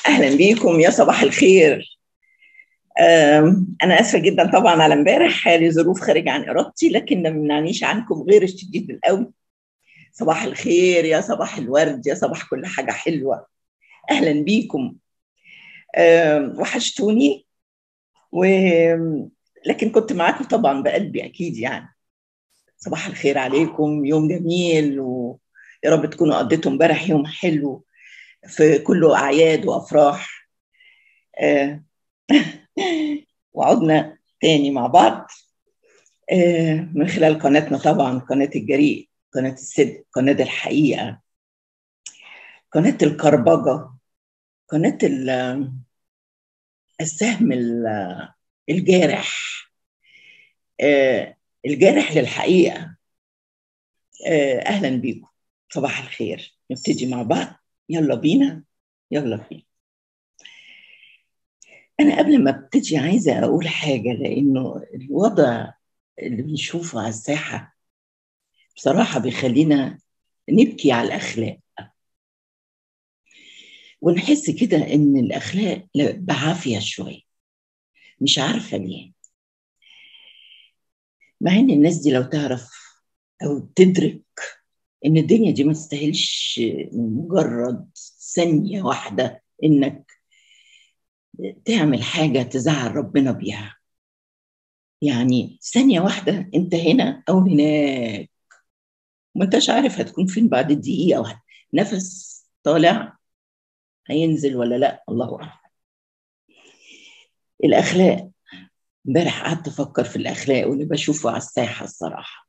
اهلا بيكم يا صباح الخير انا اسفه جدا طبعا على امبارح حالي ظروف خارج عن ارادتي لكن ما منعنيش عنكم غير الشديد القوي صباح الخير يا صباح الورد يا صباح كل حاجه حلوه اهلا بيكم وحشتوني و لكن كنت معاكم طبعا بقلبي اكيد يعني صباح الخير عليكم يوم جميل ويا رب تكونوا قضيتوا امبارح يوم حلو في كله اعياد وافراح آه وعدنا تاني مع بعض آه من خلال قناتنا طبعا قناه الجريء قناه الصدق قناه الحقيقه قناه الكربجه قناه السهم الجارح آه الجارح للحقيقه آه اهلا بيكم صباح الخير نبتدي مع بعض يلا بينا يلا بينا انا قبل ما ابتدي عايزه اقول حاجه لانه الوضع اللي بنشوفه على الساحه بصراحه بيخلينا نبكي على الاخلاق ونحس كده ان الاخلاق بعافيه شويه مش عارفه ليه مع ان الناس دي لو تعرف او تدرك ان الدنيا دي ما تستاهلش مجرد ثانيه واحده انك تعمل حاجه تزعل ربنا بيها يعني ثانيه واحده انت هنا او هناك ما انتش عارف هتكون فين بعد الدقيقه واحده نفس طالع هينزل ولا لا الله اعلم الاخلاق امبارح قعدت افكر في الاخلاق واللي بشوفه على الساحه الصراحه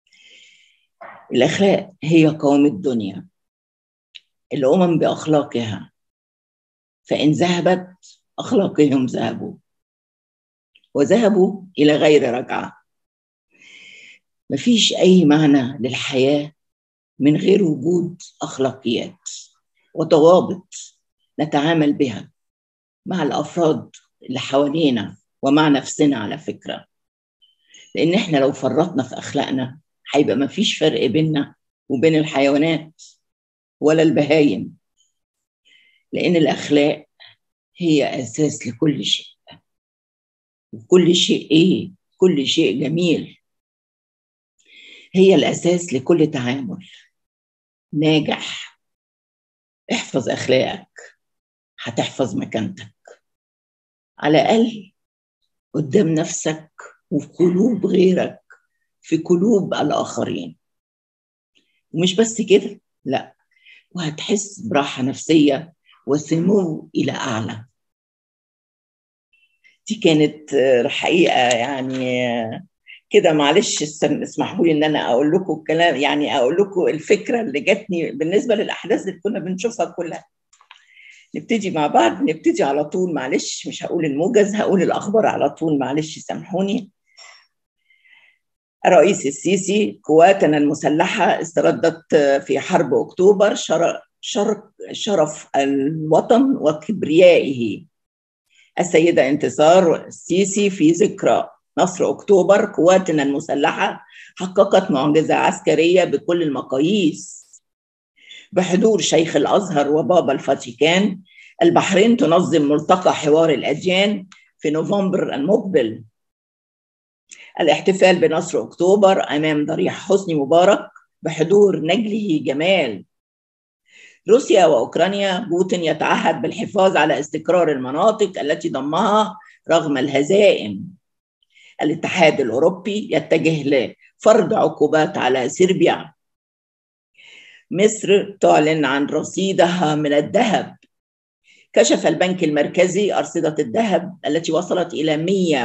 الاخلاق هي قوام الدنيا الامم باخلاقها فان ذهبت اخلاقهم ذهبوا وذهبوا الى غير رجعه مفيش اي معنى للحياه من غير وجود اخلاقيات وضوابط نتعامل بها مع الافراد اللي حوالينا ومع نفسنا على فكره لان احنا لو فرطنا في اخلاقنا هيبقى ما فيش فرق بيننا وبين الحيوانات ولا البهايم لان الاخلاق هي اساس لكل شيء وكل شيء ايه كل شيء جميل هي الاساس لكل تعامل ناجح احفظ اخلاقك هتحفظ مكانتك على الاقل قدام نفسك وفي قلوب غيرك في قلوب الاخرين ومش بس كده لا وهتحس براحه نفسيه وسمو الى اعلى دي كانت الحقيقه يعني كده معلش اسمحوا لي ان انا اقول لكم الكلام يعني اقول لكم الفكره اللي جاتني بالنسبه للاحداث اللي كنا بنشوفها كلها نبتدي مع بعض نبتدي على طول معلش مش هقول الموجز هقول الاخبار على طول معلش سامحوني الرئيس السيسي قواتنا المسلحه استردت في حرب اكتوبر شرف, شرف الوطن وكبريائه السيده انتصار السيسي في ذكرى نصر اكتوبر قواتنا المسلحه حققت معجزه عسكريه بكل المقاييس بحضور شيخ الازهر وبابا الفاتيكان البحرين تنظم ملتقى حوار الاديان في نوفمبر المقبل الاحتفال بنصر اكتوبر امام ضريح حسني مبارك بحضور نجله جمال روسيا واوكرانيا بوتين يتعهد بالحفاظ على استقرار المناطق التي ضمها رغم الهزائم الاتحاد الاوروبي يتجه لفرض عقوبات على صربيا مصر تعلن عن رصيدها من الذهب كشف البنك المركزي أرصدة الذهب التي وصلت إلى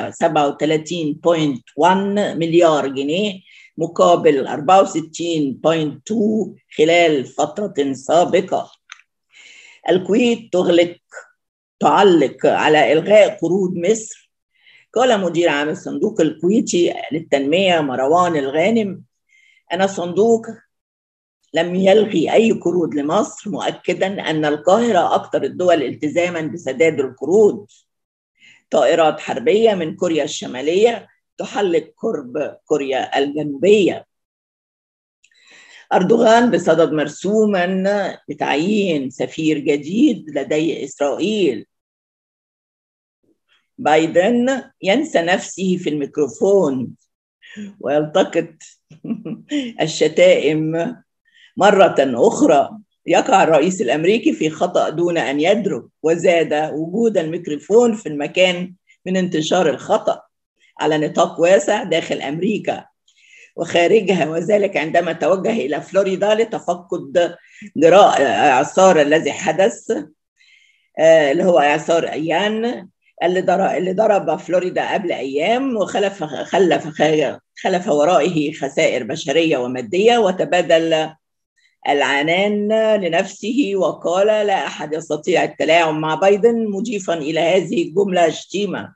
137.1 مليار جنيه مقابل 64.2 خلال فترة سابقة الكويت تغلق تعلق على إلغاء قروض مصر قال مدير عام الصندوق الكويتي للتنمية مروان الغانم أن الصندوق لم يلغي أي قروض لمصر مؤكدا أن القاهرة أكثر الدول التزاما بسداد القروض طائرات حربية من كوريا الشمالية تحلق قرب كوريا الجنوبية أردوغان بصدد مرسوما بتعيين سفير جديد لدي إسرائيل بايدن ينسى نفسه في الميكروفون ويلتقط الشتائم مرة أخرى يقع الرئيس الأمريكي في خطأ دون أن يدرك وزاد وجود الميكروفون في المكان من انتشار الخطأ على نطاق واسع داخل أمريكا وخارجها وذلك عندما توجه إلى فلوريدا لتفقد جراء إعصار الذي حدث اللي هو إعصار أيان اللي ضرب اللي ضرب فلوريدا قبل ايام وخلف خلف خلف ورائه خسائر بشريه وماديه وتبادل العنان لنفسه وقال لا احد يستطيع التلاعب مع بايدن مضيفا الى هذه الجمله شتيمه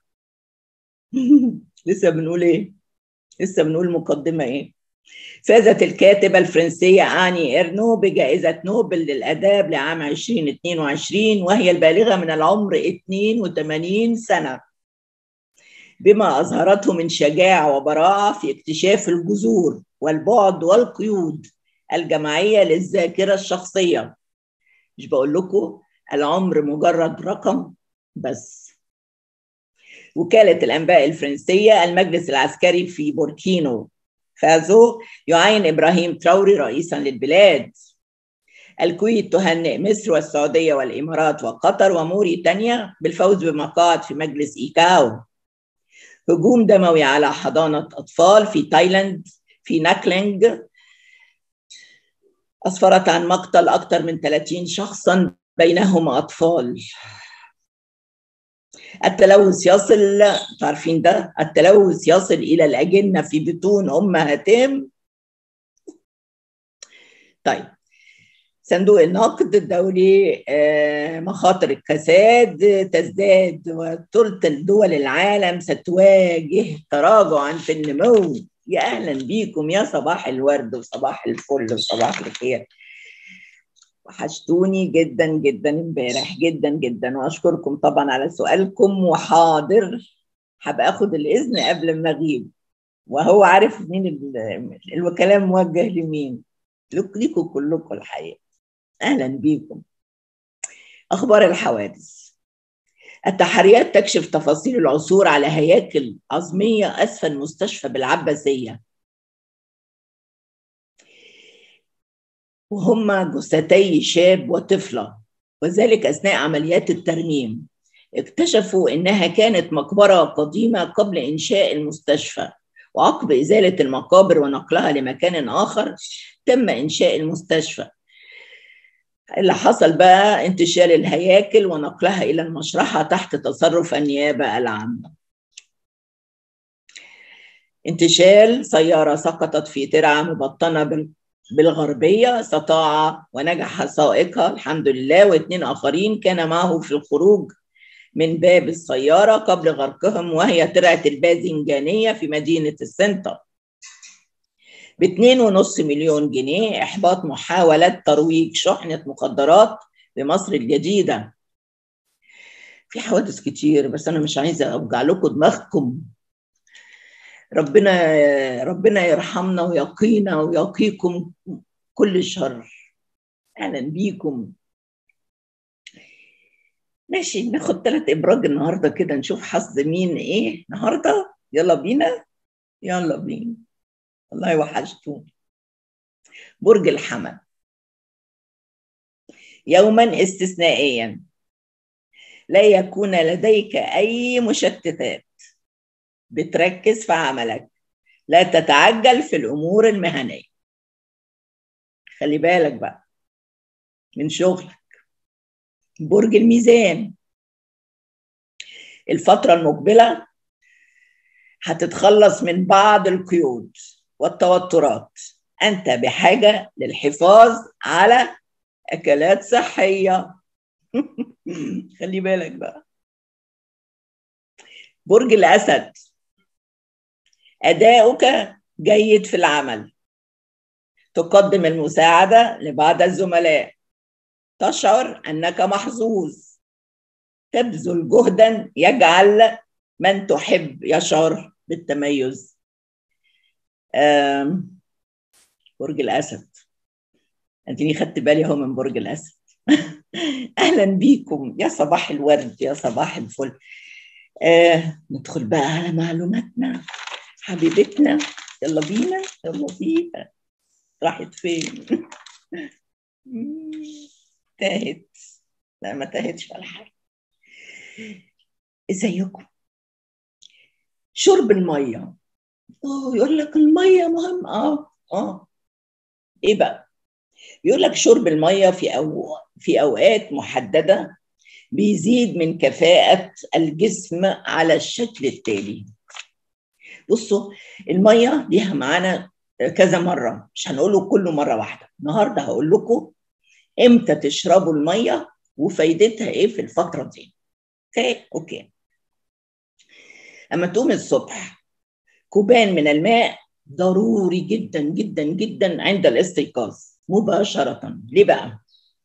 لسه بنقول ايه؟ لسه بنقول مقدمه ايه؟ فازت الكاتبة الفرنسية آني إرنو بجائزة نوبل للأداب لعام 2022 وهي البالغة من العمر 82 سنة بما أظهرته من شجاعة وبراعة في اكتشاف الجذور والبعد والقيود الجماعية للذاكرة الشخصية مش بقول لكم العمر مجرد رقم بس وكالة الأنباء الفرنسية المجلس العسكري في بوركينو فازو يعين إبراهيم تراوري رئيسا للبلاد الكويت تهنئ مصر والسعودية والإمارات وقطر وموريتانيا بالفوز بمقاعد في مجلس إيكاو هجوم دموي على حضانة أطفال في تايلاند في ناكلينج أسفرت عن مقتل أكثر من 30 شخصا بينهم أطفال التلوث يصل عارفين ده التلوث يصل الى الاجنه في بطون امهاتهم طيب صندوق النقد الدولي مخاطر الكساد تزداد وثلث دول العالم ستواجه تراجعا في النمو يا اهلا بيكم يا صباح الورد وصباح الفل وصباح الخير وحشتوني جدا جدا امبارح جدا جدا واشكركم طبعا على سؤالكم وحاضر هبقى اخد الاذن قبل ما اغيب وهو عارف مين الكلام موجه لمين ليكم كلكم الحقيقه اهلا بيكم اخبار الحوادث التحريات تكشف تفاصيل العثور على هياكل عظميه اسفل مستشفى بالعباسيه وهما جثتي شاب وطفلة وذلك أثناء عمليات الترميم اكتشفوا إنها كانت مقبرة قديمة قبل إنشاء المستشفى وعقب إزالة المقابر ونقلها لمكان آخر تم إنشاء المستشفى اللي حصل بقى انتشال الهياكل ونقلها إلى المشرحة تحت تصرف النيابة العامة انتشال سيارة سقطت في ترعة مبطنة بالغربية استطاع ونجح سائقها الحمد لله واثنين آخرين كان معه في الخروج من باب السيارة قبل غرقهم وهي ترعة الباذنجانية في مدينة السنتر باتنين ونص مليون جنيه إحباط محاولة ترويج شحنة مخدرات بمصر الجديدة في حوادث كتير بس أنا مش عايزة أوجع لكم دماغكم ربنا ربنا يرحمنا ويقينا ويقيكم كل شر اهلا بيكم ماشي ناخد ثلاث ابراج النهارده كده نشوف حظ مين ايه النهارده يلا بينا يلا بينا والله وحشتوني برج الحمل يوما استثنائيا لا يكون لديك اي مشتتات بتركز في عملك لا تتعجل في الامور المهنيه خلي بالك بقى من شغلك برج الميزان الفتره المقبله هتتخلص من بعض القيود والتوترات انت بحاجه للحفاظ على اكلات صحيه خلي بالك بقى برج الاسد أداؤك جيد في العمل تقدم المساعدة لبعض الزملاء تشعر أنك محظوظ تبذل جهدا يجعل من تحب يشعر بالتميز برج الأسد اديني خدت بالي اهو من برج الاسد اهلا بيكم يا صباح الورد يا صباح الفل آه ندخل بقى على معلوماتنا حبيبتنا يلا بينا يلا بينا راحت فين تاهت لا ما تاهتش ولا حاجه ازيكم شرب الميه اه يقول لك الميه مهم اه اه ايه بقى يقول لك شرب الميه في أو في اوقات محدده بيزيد من كفاءه الجسم على الشكل التالي بصوا الميه ليها معانا كذا مره مش هنقوله كله مره واحده النهارده هقول لكم امتى تشربوا الميه وفايدتها ايه في الفتره دي اوكي اوكي اما تقوم الصبح كوبان من الماء ضروري جدا جدا جدا عند الاستيقاظ مباشره ليه بقى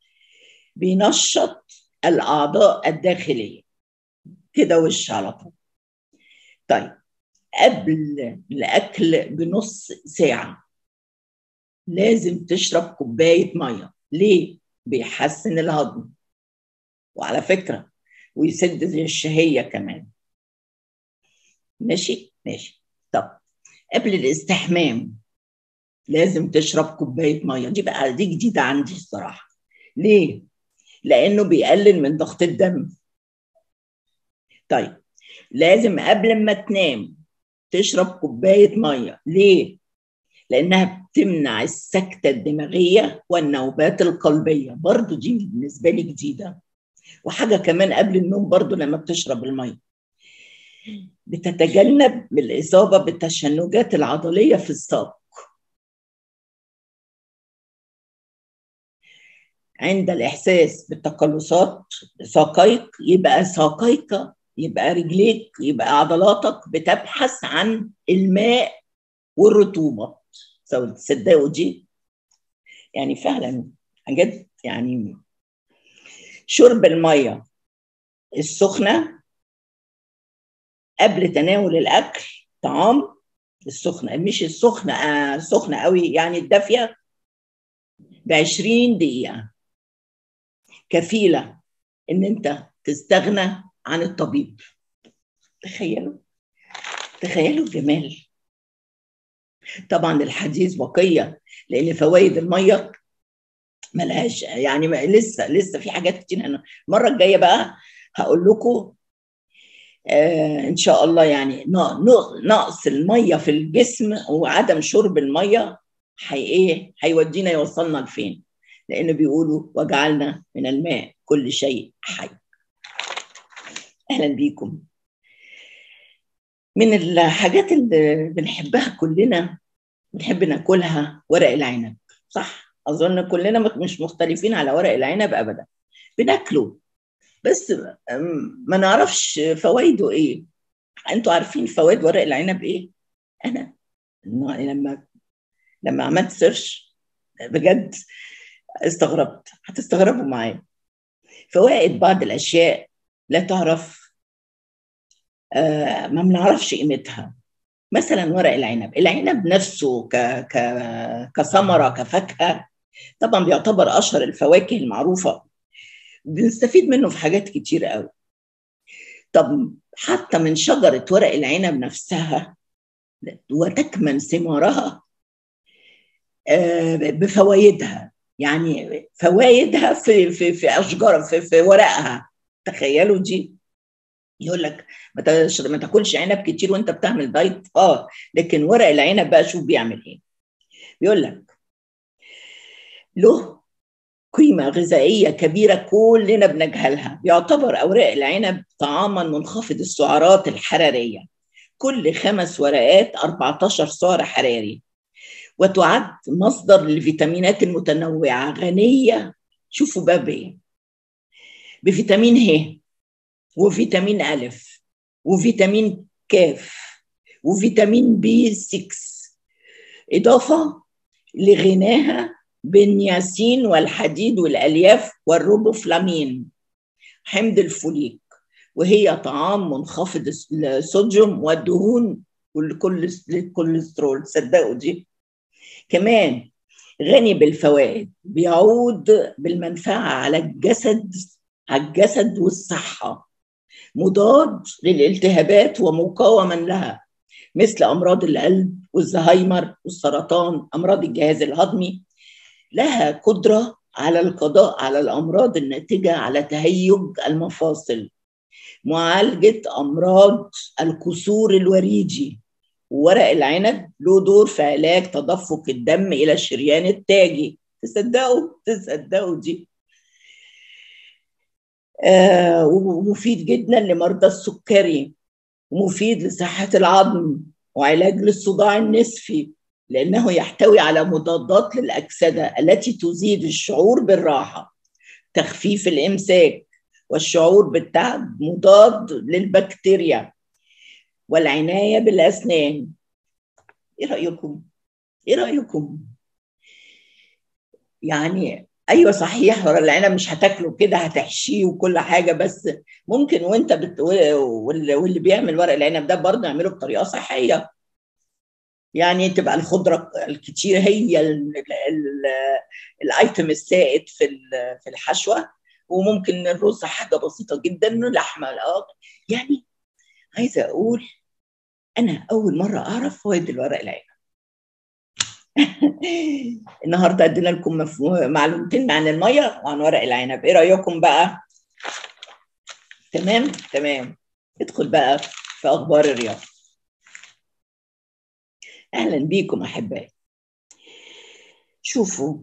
بينشط الاعضاء الداخليه كده وش على طول طيب قبل الاكل بنص ساعه لازم تشرب كوبايه ميه ليه بيحسن الهضم وعلى فكره ويسد الشهيه كمان ماشي ماشي طب قبل الاستحمام لازم تشرب كوبايه ميه دي بقى دي جديده عندي الصراحه ليه لانه بيقلل من ضغط الدم طيب لازم قبل ما تنام تشرب كوبايه ميه ليه لانها بتمنع السكته الدماغيه والنوبات القلبيه برضو دي بالنسبه لي جديده وحاجه كمان قبل النوم برضو لما بتشرب الميه بتتجنب الاصابه بالتشنجات العضليه في الساق عند الاحساس بالتقلصات ساقيك يبقى ساقيك يبقى رجليك يبقى عضلاتك بتبحث عن الماء والرطوبه تصدقوا دي يعني فعلا حاجات يعني شرب الميه السخنه قبل تناول الاكل طعام السخنه مش السخنه آه سخنه قوي يعني الدافيه ب 20 دقيقه كفيله ان انت تستغنى عن الطبيب تخيلوا تخيلوا الجمال طبعا الحديث بقيه لان فوائد الميه ملهاش يعني لسه لسه في حاجات كتير هنا المره الجايه بقى هقول لكم آه ان شاء الله يعني نقص الميه في الجسم وعدم شرب الميه حي ايه هيودينا يوصلنا لفين لان بيقولوا وجعلنا من الماء كل شيء حي اهلا بيكم من الحاجات اللي بنحبها كلنا بنحب ناكلها ورق العنب صح اظن كلنا مش مختلفين على ورق العنب ابدا بناكله بس ما نعرفش فوائده ايه انتوا عارفين فوائد ورق العنب ايه انا لما لما عملت سيرش بجد استغربت هتستغربوا معايا فوائد بعض الاشياء لا تعرف آه ما بنعرفش قيمتها مثلا ورق العنب العنب نفسه ك... ك... كثمره كفاكهه طبعا بيعتبر اشهر الفواكه المعروفه بنستفيد منه في حاجات كتير قوي طب حتى من شجره ورق العنب نفسها وتكمن ثمارها آه بفوائدها يعني فوائدها في في في اشجار في, في ورقها تخيلوا دي يقول لك ما تاكلش عنب كتير وانت بتعمل دايت اه لكن ورق العنب بقى شوف بيعمل ايه بيقول لك له قيمة غذائية كبيرة كلنا بنجهلها بيعتبر أوراق العنب طعاما منخفض السعرات الحرارية كل خمس ورقات 14 سعر حراري وتعد مصدر للفيتامينات المتنوعة غنية شوفوا بقى بإيه بفيتامين ه وفيتامين أ وفيتامين ك وفيتامين بي 6 إضافة لغناها بالنياسين والحديد والألياف والروبوفلامين حمض الفوليك وهي طعام منخفض الصوديوم والدهون والكوليسترول تصدقوا دي كمان غني بالفوائد بيعود بالمنفعة على الجسد على الجسد والصحة مضاد للالتهابات ومقاوما لها مثل أمراض القلب والزهايمر والسرطان أمراض الجهاز الهضمي لها قدرة على القضاء على الأمراض الناتجة على تهيج المفاصل معالجة أمراض الكسور الوريدي ورق العنب له دور في علاج تدفق الدم إلى الشريان التاجي تصدقوا تصدقوا دي آه ومفيد جدا لمرضى السكري ومفيد لصحة العظم وعلاج للصداع النصفي لأنه يحتوي على مضادات للأكسدة التي تزيد الشعور بالراحة تخفيف الإمساك والشعور بالتعب مضاد للبكتيريا والعناية بالأسنان إيه رأيكم؟ إيه رأيكم؟ يعني ايوه صحيح ورق العنب مش هتاكله كده هتحشيه وكل حاجه بس ممكن وانت بت... واللي بيعمل ورق العنب ده برضه يعمله بطريقه صحيه يعني تبقى الخضره الكتير هي ال... ال... الايتم السائد في في الحشوه وممكن الرز حاجه بسيطه جدا لحمه يعني عايزه اقول انا اول مره اعرف فوائد الورق العنب النهارده ادينا لكم معلومتين عن الميه وعن ورق العنب ايه رايكم بقى تمام تمام ادخل بقى في اخبار الرياضه اهلا بيكم احبائي شوفوا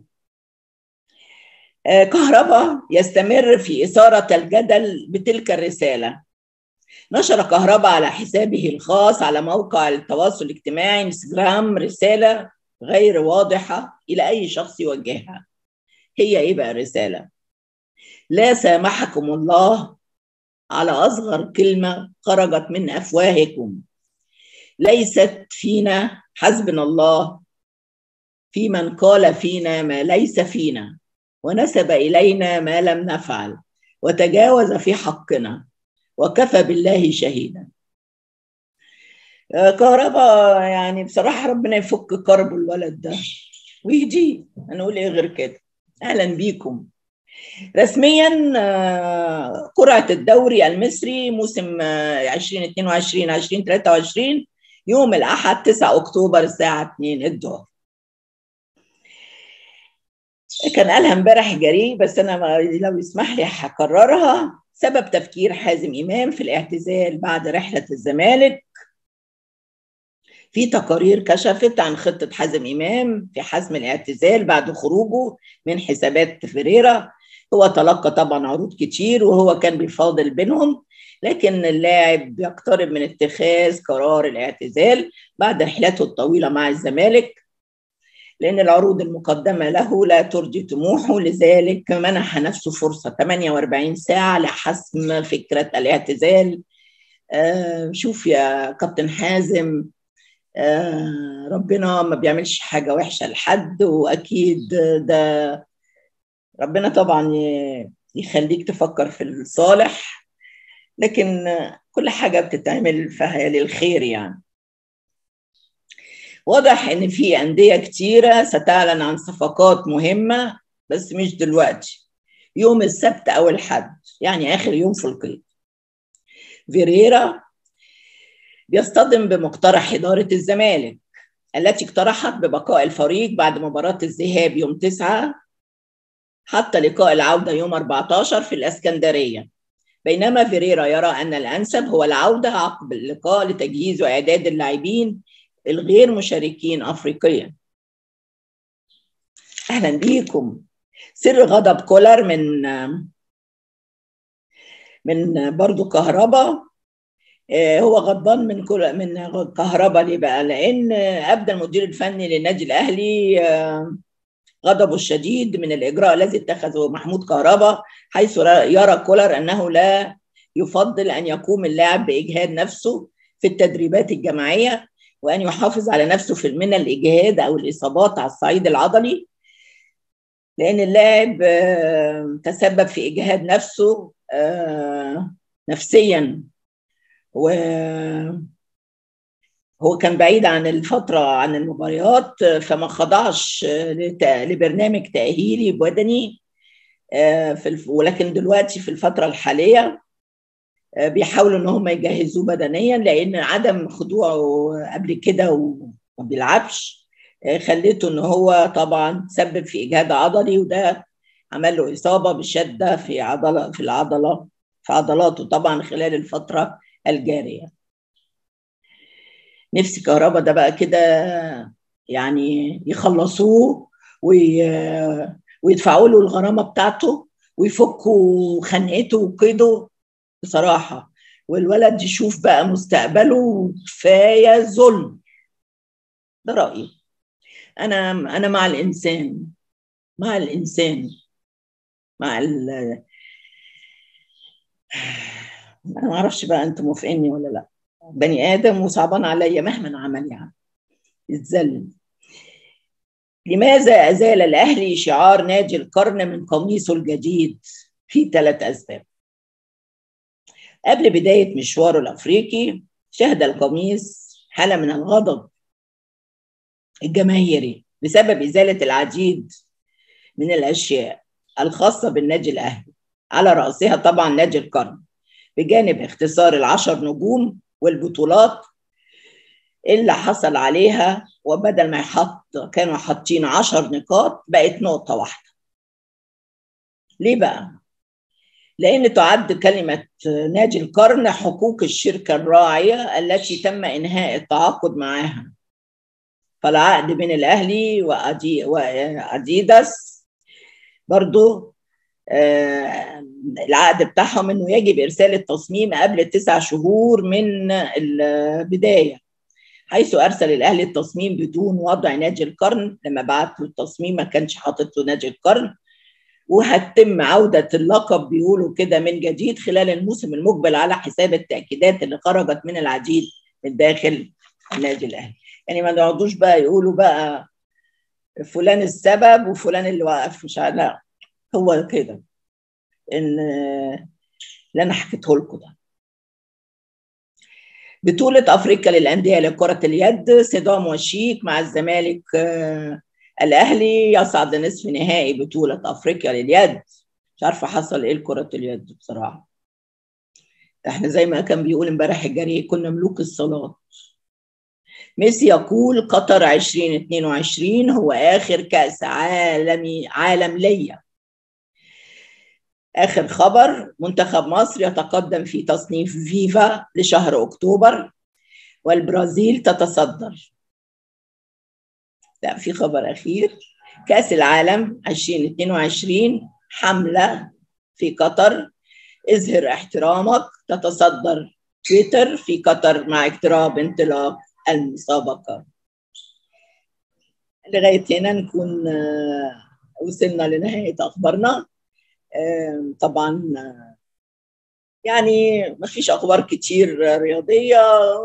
آه كهرباء يستمر في إثارة الجدل بتلك الرسالة نشر كهرباء على حسابه الخاص على موقع التواصل الاجتماعي انستغرام رسالة غير واضحة إلى أي شخص يوجهها هي إيه بقى الرسالة لا سامحكم الله على أصغر كلمة خرجت من أفواهكم ليست فينا حسبنا الله في من قال فينا ما ليس فينا ونسب إلينا ما لم نفعل وتجاوز في حقنا وكفى بالله شهيدا كهرباء يعني بصراحة ربنا يفك كرب الولد ده ويهديه هنقول ايه غير كده اهلا بيكم رسميا قرعة الدوري المصري موسم 2022 2023 يوم الأحد 9 أكتوبر الساعة 2 الظهر كان قالها امبارح جري بس أنا لو يسمح لي هكررها سبب تفكير حازم إمام في الاعتزال بعد رحلة الزمالك في تقارير كشفت عن خطة حازم إمام في حسم الاعتزال بعد خروجه من حسابات فيريرا هو تلقى طبعا عروض كتير وهو كان بيفاضل بينهم لكن اللاعب يقترب من اتخاذ قرار الاعتزال بعد رحلته الطويلة مع الزمالك لأن العروض المقدمة له لا ترضي طموحه لذلك منح نفسه فرصة 48 ساعة لحسم فكرة الاعتزال آه شوف يا كابتن حازم آه ربنا ما بيعملش حاجة وحشة لحد وأكيد ده ربنا طبعا يخليك تفكر في الصالح لكن كل حاجة بتتعمل فهي للخير يعني واضح ان في انديه كتيره ستعلن عن صفقات مهمه بس مش دلوقتي يوم السبت او الحد يعني اخر يوم في القيد فيريرا بيصطدم بمقترح اداره الزمالك التي اقترحت ببقاء الفريق بعد مباراه الذهاب يوم 9 حتى لقاء العوده يوم 14 في الاسكندريه بينما فيريرا يرى ان الانسب هو العوده عقب اللقاء لتجهيز واعداد اللاعبين الغير مشاركين افريقيا اهلا بيكم سر غضب كولر من من برضو كهربا هو غضبان من كل من كهربا ليه بقى؟ لان ابدى المدير الفني للنادي الاهلي غضبه الشديد من الاجراء الذي اتخذه محمود كهربا حيث يرى كولر انه لا يفضل ان يقوم اللاعب باجهاد نفسه في التدريبات الجماعيه وان يحافظ على نفسه في من الاجهاد او الاصابات على الصعيد العضلي لان اللاعب تسبب في اجهاد نفسه نفسيا و هو كان بعيد عن الفترة عن المباريات فما خضعش لبرنامج تأهيلي بدني في الف... ولكن دلوقتي في الفترة الحالية بيحاولوا ان هم يجهزوه بدنيا لان عدم خضوعه قبل كده وما بيلعبش خليته ان هو طبعا تسبب في اجهاد عضلي وده عمل له اصابه بشده في عضله في العضله في عضلاته طبعا خلال الفتره الجاريه نفسي كهربا ده بقى كده يعني يخلصوه وي... ويدفعوا له الغرامه بتاعته ويفكوا خنقته وقيده بصراحه والولد يشوف بقى مستقبله كفايه ظلم ده رايي انا انا مع الانسان مع الانسان مع ال انا ما اعرفش بقى انتم موافقيني ولا لا بني ادم وصعبان عليا مهما عمل يعني يتذل لماذا ازال الاهلي شعار نادي القرن من قميصه الجديد في ثلاث اسباب قبل بدايه مشواره الافريقي شهد القميص حاله من الغضب الجماهيري بسبب ازاله العديد من الاشياء الخاصه بالنادي الاهلي على راسها طبعا نادي القرن بجانب اختصار العشر نجوم والبطولات اللي حصل عليها وبدل ما يحط كانوا حاطين عشر نقاط بقت نقطة واحدة ليه بقى؟ لأن تعد كلمة نادي القرن حقوق الشركة الراعية التي تم إنهاء التعاقد معها فالعقد بين الأهلي وأدي وأديداس برضو آه العقد بتاعهم انه يجب ارسال التصميم قبل تسع شهور من البدايه حيث ارسل الاهلي التصميم بدون وضع نادي القرن لما بعت له التصميم ما كانش حاطط له نادي القرن وهتتم عودة اللقب بيقولوا كده من جديد خلال الموسم المقبل على حساب التأكيدات اللي خرجت من العديد من داخل النادي الأهلي يعني ما نقعدوش بقى يقولوا بقى فلان السبب وفلان اللي وقف مش لا هو كده ان اللي انا حكيته لكم ده بطولة أفريقيا للأندية لكرة اليد صدام وشيك مع الزمالك الأهلي يصعد لنصف نهائي بطولة أفريقيا لليد مش عارفة حصل إيه لكرة اليد بصراحة إحنا زي ما كان بيقول امبارح الجري كنا ملوك الصلاة ميسي يقول قطر 2022 هو آخر كأس عالمي عالم ليا آخر خبر منتخب مصر يتقدم في تصنيف فيفا لشهر أكتوبر والبرازيل تتصدر لا في خبر أخير كأس العالم 2022 حملة في قطر اظهر احترامك تتصدر تويتر في قطر مع اقتراب انطلاق المسابقة لغاية هنا نكون وصلنا لنهاية أخبارنا طبعا يعني ما فيش اخبار كتير رياضيه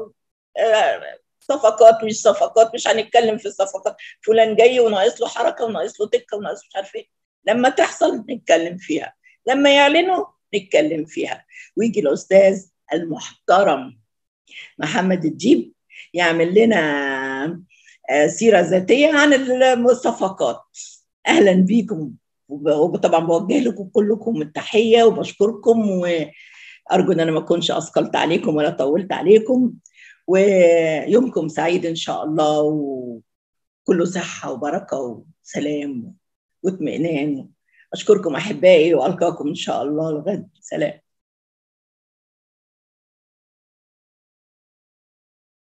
صفقات مش صفقات مش هنتكلم في الصفقات فلان جاي وناقص له حركه وناقص له تكه وناقص مش عارف ايه لما تحصل نتكلم فيها لما يعلنوا نتكلم فيها ويجي الاستاذ المحترم محمد الديب يعمل لنا سيره ذاتيه عن الصفقات اهلا بيكم وطبعا بوجه لكم كلكم التحيه وبشكركم وارجو ان انا ما اكونش اثقلت عليكم ولا طولت عليكم ويومكم سعيد ان شاء الله وكله صحه وبركه وسلام واطمئنان اشكركم احبائي والقاكم ان شاء الله لغد سلام